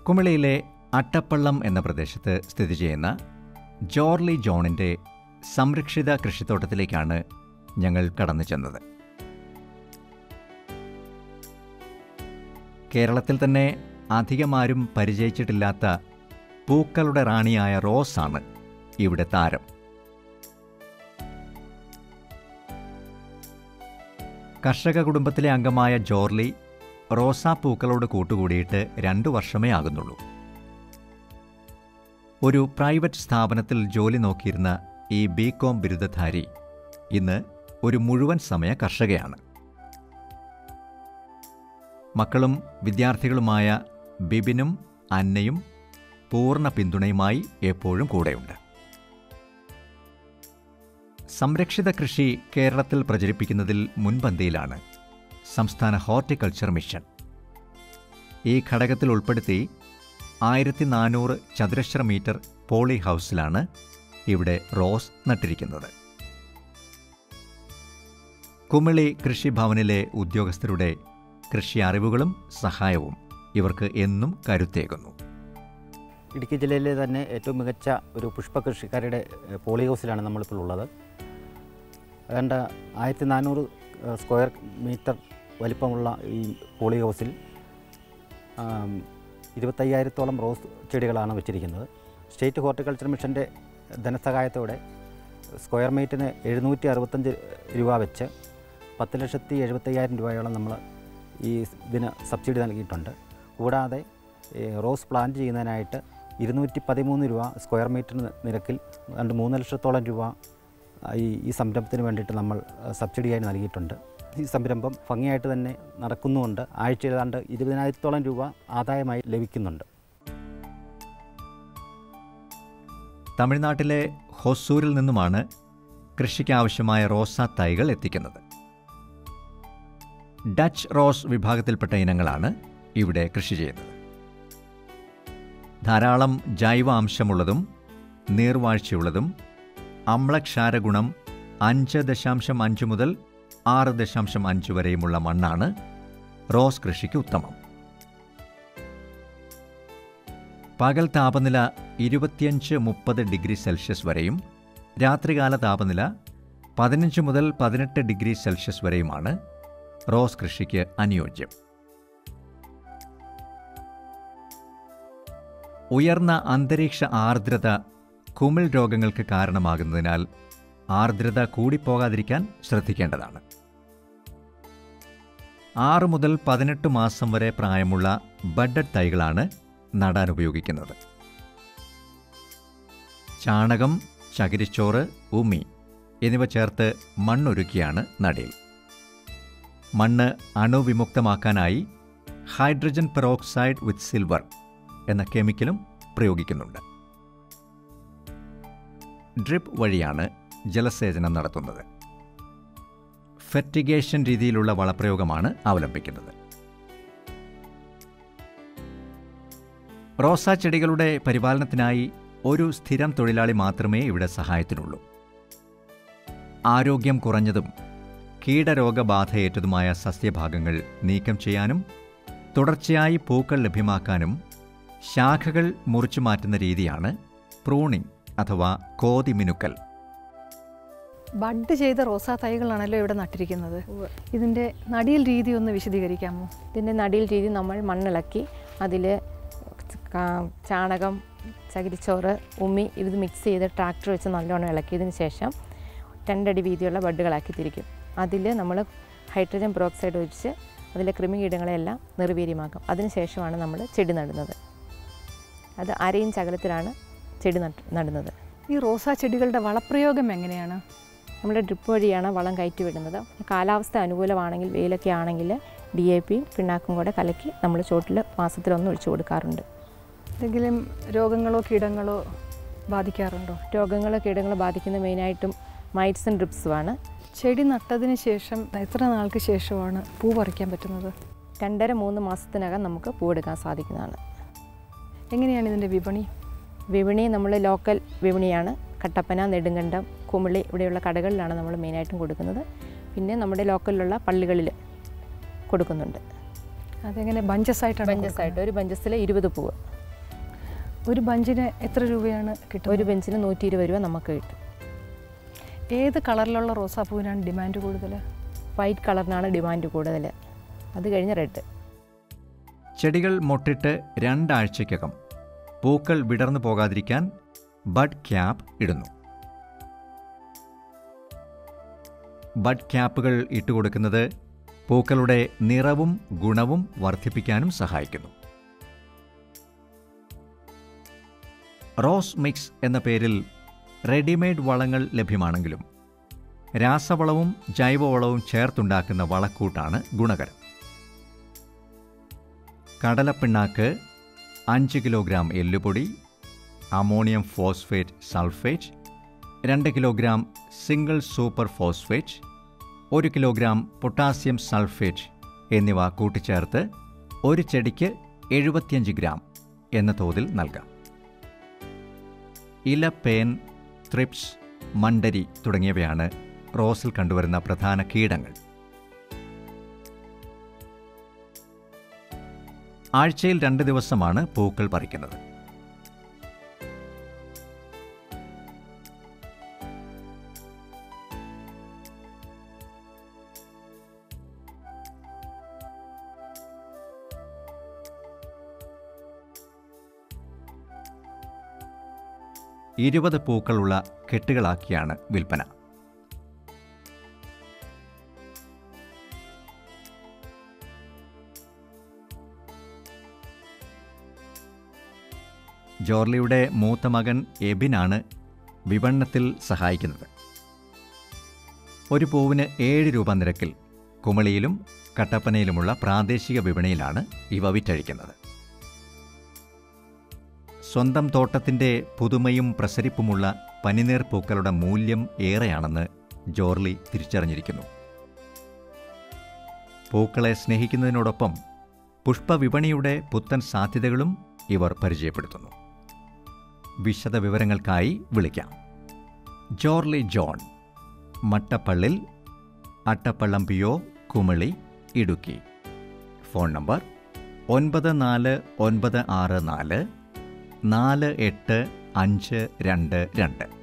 കുമിളിയിലെ അട്ടപ്പള്ളം എന്ന പ്രദേശത്ത് സ്ഥിതി ചെയ്യുന്ന ജോർലി ജോണിന്റെ സംരക്ഷിത കൃഷിത്തോട്ടത്തിലേക്കാണ് ഞങ്ങൾ കടന്നു ചെന്നത് കേരളത്തിൽ തന്നെ അധികമാരും പരിചയിച്ചിട്ടില്ലാത്ത പൂക്കളുടെ റാണിയായ റോസാണ് ഇവിടെ താരം കർഷക കുടുംബത്തിലെ അംഗമായ ജോർലി റോസാപ്പൂക്കളോട് കൂട്ടുകൂടിയിട്ട് രണ്ടു വർഷമേ ആകുന്നുള്ളൂ ഒരു പ്രൈവറ്റ് സ്ഥാപനത്തിൽ ജോലി നോക്കിയിരുന്ന ഈ ബി കോം ബിരുദധാരി ഇന്ന് ഒരു മുഴുവൻ സമയ കർഷകയാണ് മക്കളും വിദ്യാർത്ഥികളുമായ ബിബിനും അന്നയും പൂർണ്ണ പിന്തുണയുമായി എപ്പോഴും കൂടെയുണ്ട് സംരക്ഷിത കൃഷി കേരളത്തിൽ പ്രചരിപ്പിക്കുന്നതിൽ മുൻപന്തിയിലാണ് സംസ്ഥാന ഹോർട്ടിക്കൾച്ചർ മിഷൻ ഈ ഘടകത്തിൽ ഉൾപ്പെടുത്തി ആയിരത്തി നാനൂറ് ചതുരശ്ര മീറ്റർ പോളി ഹൗസിലാണ് ഇവിടെ റോസ് നട്ടിരിക്കുന്നത് കുമിളി കൃഷിഭവനിലെ ഉദ്യോഗസ്ഥരുടെ കൃഷി അറിവുകളും സഹായവും ഇവർക്ക് എന്നും കരുത്തേകുന്നു ഇടുക്കി ജില്ലയിലെ തന്നെ ഏറ്റവും മികച്ച ഒരു പുഷ്പ കൃഷിക്കാരുടെ ഏഹ്, പോളി ഹൗസിലാണ് നമ്മളിപ്പോൾ ഉള്ളത് ഏതാണ്ട് ആയിരത്തി നാനൂറ് ഏഹ്, സ്ക്വയർ മീറ്റർ വലിപ്പമുള്ള ഈ പോളി ഹൗസിൽ ആം, ഇരുപത്തയ്യായിരത്തോളം റോസ് ചെടികളാണ് വെച്ചിരിക്കുന്നത് സ്റ്റേറ്റ് ഹോർട്ടിക്കൾച്ചർ മിഷൻ്റെ ധനസഹായത്തോടെ സ്ക്വയർ മീറ്ററിന് എഴുന്നൂറ്റി അറുപത്തഞ്ച് രൂപ വെച്ച് പത്ത് ലക്ഷത്തി എഴുപത്തയ്യായിരം രൂപയോളം നമ്മൾ ഈ ഇതിന് സബ്സിഡി നൽകിയിട്ടുണ്ട് കൂടാതെ ഈ റോസ് പ്ലാന്റ് ചെയ്യുന്നതിനായിട്ട് ഇരുന്നൂറ്റി പതിമൂന്ന് രൂപ സ്ക്വയർ മീറ്റർ നിരക്കിൽ രണ്ട് മൂന്ന് ലക്ഷത്തോളം രൂപ ആ, ഈ ഈ സംരംഭത്തിന് വേണ്ടിയിട്ട് നമ്മൾ ആ, സബ്സിഡിയായി നൽകിയിട്ടുണ്ട് ഈ സംരംഭം ഭംഗിയായിട്ട് തന്നെ നടക്കുന്നുമുണ്ട് ആഴ്ച ഏതാണ്ട് ഇരുപതിനായിരത്തോളം രൂപ ആദായമായി ലഭിക്കുന്നുണ്ട് തമിഴ്നാട്ടിലെ ഹൊസൂരിൽ നിന്നുമാണ് കൃഷിക്കാവശ്യമായ റോസാ തൈകൾ എത്തിക്കുന്നത് ഡച്ച് റോസ് വിഭാഗത്തിൽപ്പെട്ട ഇനങ്ങളാണ് ഇവിടെ കൃഷി ചെയ്യുന്നത് ധാരാളം ജൈവ അംശമുള്ളതും നീർവാഴ്ചയുള്ളതും അമ്ലക്ഷാരഗുണം അഞ്ച് ദശാംശം അഞ്ച് മുതൽ ആറ് ദശാംശം അഞ്ച് വരെയുമുള്ള മണ്ണാണ് റോസ് കൃഷിക്ക് ഉത്തമം പകൽ താപനില ഇരുപത്തിയഞ്ച് മുപ്പത് ഡിഗ്രി സെൽഷ്യസ് വരെയും രാത്രികാല താപനില പതിനഞ്ച് മുതൽ പതിനെട്ട് ഡിഗ്രി സെൽഷ്യസ് വരെയുമാണ് റോസ് കൃഷിക്ക് അനുയോജ്യം ഉയർന്ന അന്തരീക്ഷ ആർദ്രത കുമിൾ രോഗങ്ങൾക്ക് കാരണമാകുന്നതിനാൽ ആർദ്രത കൂടിപ്പോകാതിരിക്കാൻ ശ്രദ്ധിക്കേണ്ടതാണ് ആറ് മുതൽ പതിനെട്ട് മാസം വരെ പ്രായമുള്ള ബഡഡ് തൈകളാണ് നടാൻ ഉപയോഗിക്കുന്നത് ചാണകം ചകിരിച്ചോറ് ഉമി എന്നിവ ചേർത്ത് മണ്ണൊരുക്കിയാണ് നടീൽ മണ്ണ് അണുവിമുക്തമാക്കാനായി ഹൈഡ്രജൻ പെറോക്സൈഡ് വിത്ത് സിൽവർ എന്ന കെമിക്കലും പ്രയോഗിക്കുന്നുണ്ട് ഡ്രിപ്പ് വഴിയാണ് ജലസേചനം നടത്തുന്നത് ഫെർട്ടിഗേഷൻ രീതിയിലുള്ള വളപ്രയോഗമാണ് അവലംബിക്കുന്നത് റോസാ ചെടികളുടെ പരിപാലനത്തിനായി ഒരു സ്ഥിരം തൊഴിലാളി മാത്രമേ ഇവിടെ സഹായത്തിനുള്ളൂ ആരോഗ്യം കുറഞ്ഞതും കീടരോഗബാധയേറ്റതുമായ സസ്യഭാഗങ്ങൾ നീക്കം ചെയ്യാനും തുടർച്ചയായി പൂക്കൾ ലഭ്യമാക്കാനും ശാഖകൾ മുറിച്ചു മാറ്റുന്ന രീതിയാണ് പ്രൂണിംഗ് അഥവാ കോതിമിനുക്കൽ ബഡ് ചെയ്ത റോസാ തൈകളാണല്ലോ ഇവിടെ നട്ടിരിക്കുന്നത് ഇതിൻ്റെ നടിയിൽ രീതി ഒന്ന് വിശദീകരിക്കാമോ ഇതിൻ്റെ നടിയിൽ രീതി നമ്മൾ മണ്ണിളക്കി അതിൽ ചാണകം ചകിരിച്ചോറ് ഉമ്മി ഇത് മിക്സ് ചെയ്ത് ട്രാക്ടർ വെച്ച് നല്ലോണം ഇളക്കിയതിന് ശേഷം രണ്ടടി വീതിയുള്ള ബഡുകളാക്കി തിരിക്കും അതിൽ നമ്മൾ ഹൈഡ്രജൻ പെറോക്സൈഡ് ഒഴിച്ച് അതിലെ കൃമികീടങ്ങളെല്ലാം നിർവീര്യമാക്കും അതിനുശേഷമാണ് നമ്മൾ ചെടി നടുന്നത് അത് അരയും ചകലത്തിലാണ് ചെടി നട്ട് നടുന്നത് ഈ റോസാ ചെടികളുടെ വളപ്രയോഗം എങ്ങനെയാണ് നമ്മൾ ഡ്രിപ്പ് വഴിയാണ് വളം കയറ്റി വിടുന്നത് കാലാവസ്ഥ അനുകൂലമാണെങ്കിൽ വെയിലൊക്കെ ആണെങ്കിൽ ഡി എ പിയും പിണ്ണാക്കും കൂടെ കലക്കി നമ്മൾ ചോട്ടിൽ മാസത്തിലൊന്ന് ഒഴിച്ചു കൊടുക്കാറുണ്ട് എന്തെങ്കിലും രോഗങ്ങളോ കീടങ്ങളോ ബാധിക്കാറുണ്ടോ രോഗങ്ങൾ കീടങ്ങൾ ബാധിക്കുന്ന മെയിനായിട്ടും മൈറ്റ്സും ഡ്രിപ്സുമാണ് ചെടി നട്ടതിന് ശേഷം എത്ര നാൾക്ക് ശേഷമാണ് പൂ പറിക്കാൻ പറ്റുന്നത് രണ്ടര മൂന്ന് മാസത്തിനകം നമുക്ക് പൂവെടുക്കാൻ സാധിക്കുന്നതാണ് എങ്ങനെയാണ് ഇതിൻ്റെ വിപണി വിപണി നമ്മൾ ലോക്കൽ വിപണിയാണ് കട്ടപ്പന നെടുങ്കണ്ടം കുമിളി ഇവിടെയുള്ള കടകളിലാണ് നമ്മൾ മെയിനായിട്ടും കൊടുക്കുന്നത് പിന്നെ നമ്മുടെ ലോക്കലിലുള്ള പള്ളികളിൽ കൊടുക്കുന്നുണ്ട് അതെങ്ങനെ ബഞ്ചസ് ആയിട്ടാണ് ബഞ്ചസ് ആയിട്ട് ഒരു ബഞ്ചസിൽ ഇരുപത് പൂവ് ഒരു ബഞ്ചിന് എത്ര രൂപയാണ് കിട്ടുന്നത് ഒരു ബെഞ്ചിന് നൂറ്റി ഇരുപത് രൂപ നമുക്ക് കിട്ടും ഏത് കളറിലുള്ള റോസാപ്പൂവിനാണ് ഡിമാൻഡ് കൂടുതൽ വൈറ്റ് കളറിനാണ് ഡിമാൻഡ് കൂടുതൽ അത് കഴിഞ്ഞ് റെഡ് ചെടികൾ മൊട്ടിട്ട് രണ്ടാഴ്ചയ്ക്കകം പൂക്കൾ വിടർന്നു പോകാതിരിക്കാൻ ബഡ് ക്യാപ്പ് ഇടുന്നു ബഡ് ക്യാപ്പുകൾ ഇട്ടുകൊടുക്കുന്നത് പൂക്കളുടെ നിറവും ഗുണവും വർദ്ധിപ്പിക്കാനും സഹായിക്കുന്നു റോസ് മിക്സ് എന്ന പേരിൽ റെഡിമെയ്ഡ് വളങ്ങൾ ലഭ്യമാണെങ്കിലും രാസവളവും ജൈവവളവും ചേർത്തുണ്ടാക്കുന്ന വളക്കൂട്ടാണ് ഗുണകരം കടലപ്പിണ്ണാക്ക് അഞ്ച് കിലോഗ്രാം എല്ലുപൊടി അമോണിയം ഫോസ്ഫേറ്റ് സൾഫേറ്റ് രണ്ട് കിലോഗ്രാം സിംഗിൾ സൂപ്പർ ഫോസ്ഫേറ്റ് ഒരു കിലോഗ്രാം പൊട്ടാസ്യം സൾഫേറ്റ് എന്നിവ കൂട്ടിച്ചേർത്ത് ഒരു ചെടിക്ക് എഴുപത്തിയഞ്ച് ഗ്രാം എന്ന തോതിൽ നൽകാം ഇല പേൻ ത്രിപ്സ് മണ്ടരി തുടങ്ങിയവയാണ് റോസിൽ കണ്ടുവരുന്ന പ്രധാന കീടങ്ങൾ ആഴ്ചയിൽ രണ്ട് ദിവസമാണ് പൂക്കൾ പറിക്കുന്നത് ഇരുപത് പൂക്കളുള്ള കെട്ടുകളാക്കിയാണ് വിൽപ്പന ജോർലിയുടെ മൂത്ത മകൻ എബിനാണ് വിപണനത്തിൽ സഹായിക്കുന്നത് ഒരു പൂവിന് ഏഴ് രൂപ നിരക്കിൽ കുമളിയിലും കട്ടപ്പനയിലുമുള്ള പ്രാദേശിക വിപണിയിലാണ് ഇവ വിറ്റഴിക്കുന്നത് സ്വന്തം തോട്ടത്തിൻ്റെ പുതുമയും പ്രസരിപ്പുമുള്ള പനിനീർ പൂക്കളുടെ മൂല്യം ഏറെയാണെന്ന് ജോർലി തിരിച്ചറിഞ്ഞിരിക്കുന്നു പൂക്കളെ സ്നേഹിക്കുന്നതിനോടൊപ്പം പുഷ്പവിപണിയുടെ പുത്തൻ സാധ്യതകളും ഇവർ പരിചയപ്പെടുത്തുന്നു വിശദ വിവരങ്ങൾക്കായി വിളിക്കാം ജോർലി ജോൺ മട്ടപ്പള്ളിൽ Attappallam P O Kumily Idukki phone number ഒൻപത് നാല് ഒൻപത് ആറ് നാല് നാല് എട്ട് അഞ്ച് രണ്ട് രണ്ട്